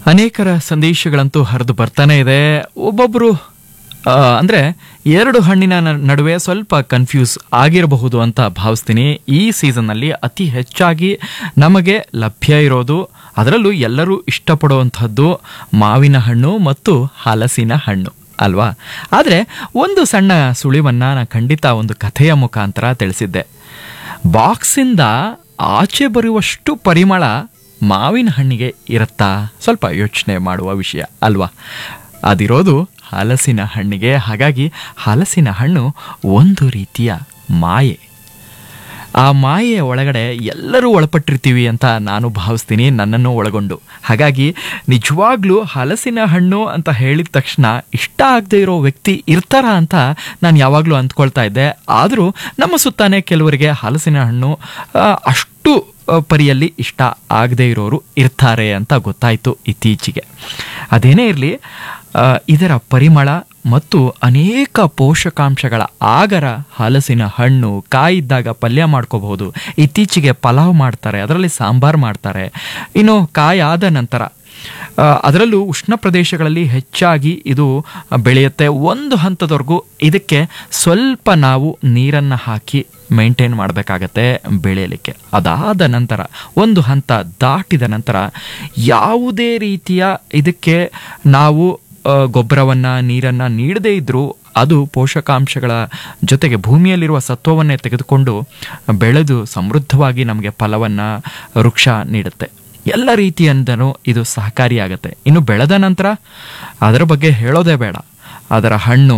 ಅನೇಕರ ಸಂದೇಶಗಳಂತೂ ಹರಿದು ಬರ್ತಾನೆ ಇದೆ ಒಬ್ಬೊಬ್ಬರು ಅಂದರೆ ಎರಡು ಹಣ್ಣಿನ ನ- ನಡುವೆ ಸ್ವಲ್ಪ ಕನ್ಫ್ಯೂಸ್ ಆಗಿರಬಹುದು ಅಂತ ಭಾವಿಸ್ತೀನಿ ಈ ಸೀಸನ್ನಲ್ಲಿ ಅತಿ ಹೆಚ್ಚಾಗಿ ನಮಗೆ ಲಭ್ಯ ಇರೋದು ಅದರಲ್ಲೂ ಎಲ್ಲರೂ ಇಷ್ಟಪಡುವಂಥದ್ದು ಮಾವಿನ ಹಣ್ಣು ಮತ್ತು ಹಲಸಿನ ಹಣ್ಣು ಅಲ್ವಾ ಆದರೆ ಒಂದು ಸಣ್ಣ ಸುಳಿವನ್ನು ನಾನು ಖಂಡಿತ ಒಂದು ಕಥೆಯ ಮುಖಾಂತರ ತಿಳಿಸಿದ್ದೆ ಬಾಕ್ಸಿಂದ ಆಚೆ ಬರುವಷ್ಟು ಪರಿಮಳ ಮಾವಿನ ಹಣ್ಣಿಗೆ ಇರುತ್ತಾ ಸ್ವಲ್ಪ ಯೋಚನೆ ಮಾಡುವ ವಿಷಯ ಅಲ್ವಾ ಅದಿರೋದು ಹಲಸಿನ ಹಣ್ಣಿಗೆ ಹಾಗಾಗಿ ಹಲಸಿನ ಹಣ್ಣು ಒಂದು ರೀತಿಯ ಮಾಯೆ ಆ ಮಾಯೆಯ ಒಳಗಡೆ ಎಲ್ಲರೂ ಒಳಪಟ್ಟಿರ್ತೀವಿ ಅಂತ ನಾನು ಭಾವಿಸ್ತೀನಿ ನನ್ನನ್ನು ಒಳಗೊಂಡು ಹಾಗಾಗಿ ನಿಜವಾಗ್ಲೂ ಹಲಸಿನ ಹಣ್ಣು ಅಂತ ಹೇಳಿದ ತಕ್ಷಣ ಇಷ್ಟ ಆಗದೆ ಇರೋ ವ್ಯಕ್ತಿ ಇರ್ತಾರ ಅಂತ ನಾನು ಯಾವಾಗಲೂ ಅಂದ್ಕೊಳ್ತಾ ಇದ್ದೆ ಆದರೂ ನಮ್ಮ ಸುತ್ತಾನೆ ಕೆಲವರಿಗೆ ಹಲಸಿನ ಹಣ್ಣು ಆ, ಅಷ್ಟು ಆ, ಪರಿಯಲ್ಲಿ ಇಷ್ಟ ಆಗದೆ ಇರೋರು ಇರ್ತಾರೆ ಅಂತ ಗೊತ್ತಾಯಿತು ಇತ್ತೀಚೆಗೆ ಅದೇನೇ ಇರಲಿ ಇದರ ಪರಿಮಳ ಮತ್ತು ಅನೇಕ ಪೋಷಕಾಂಶಗಳ ಆಗರ ಹಲಸಿನ ಹಣ್ಣು ಕಾಯಿದ್ದಾಗ ಪಲ್ಯ ಮಾಡ್ಕೋಬಹುದು ಇತ್ತೀಚೆಗೆ ಪಲಾವ್ ಮಾಡ್ತಾರೆ ಅದರಲ್ಲಿ ಸಾಂಬಾರ್ ಮಾಡ್ತಾರೆ ಇನ್ನು ಕಾಯಿ ಆದ ನಂತರ ಆ, ಅದರಲ್ಲೂ ಉಷ್ಣ ಪ್ರದೇಶಗಳಲ್ಲಿ ಹೆಚ್ಚಾಗಿ ಇದು ಬೆಳೆಯುತ್ತೆ ಒಂದು ಹಂತದವರೆಗೂ ಇದಕ್ಕೆ ಸ್ವಲ್ಪ ನಾವು ನೀರನ್ನು ಹಾಕಿ ಮೇಂಟೈನ್ ಮಾಡಬೇಕಾಗತ್ತೆ ಬೆಳೆಯಲಿಕ್ಕೆ ಅದಾದ ನಂತರ ಒಂದು ಹಂತ ದಾಟಿದ ನಂತರ ಯಾವುದೇ ರೀತಿಯ ಇದಕ್ಕೆ ನಾವು ಗೊಬ್ಬರವನ್ನು ನೀರನ್ನು ನೀಡದೇ ಇದ್ದರೂ ಅದು ಪೋಷಕಾಂಶಗಳ ಜೊತೆಗೆ ಭೂಮಿಯಲ್ಲಿರುವ ಸತ್ವವನ್ನೇ ತೆಗೆದುಕೊಂಡು ಬೆಳೆದು ಸಮೃದ್ಧವಾಗಿ ನಮಗೆ ಫಲವನ್ನು ವೃಕ್ಷ ನೀಡುತ್ತೆ ಎಲ್ಲ ರೀತಿಯಿಂದನೂ ಇದು ಸಹಕಾರಿಯಾಗತ್ತೆ ಇನ್ನು ಬೆಳೆದ ನಂತರ ಅದರ ಬಗ್ಗೆ ಹೇಳೋದೇ ಬೇಡ ಅದರ ಹಣ್ಣು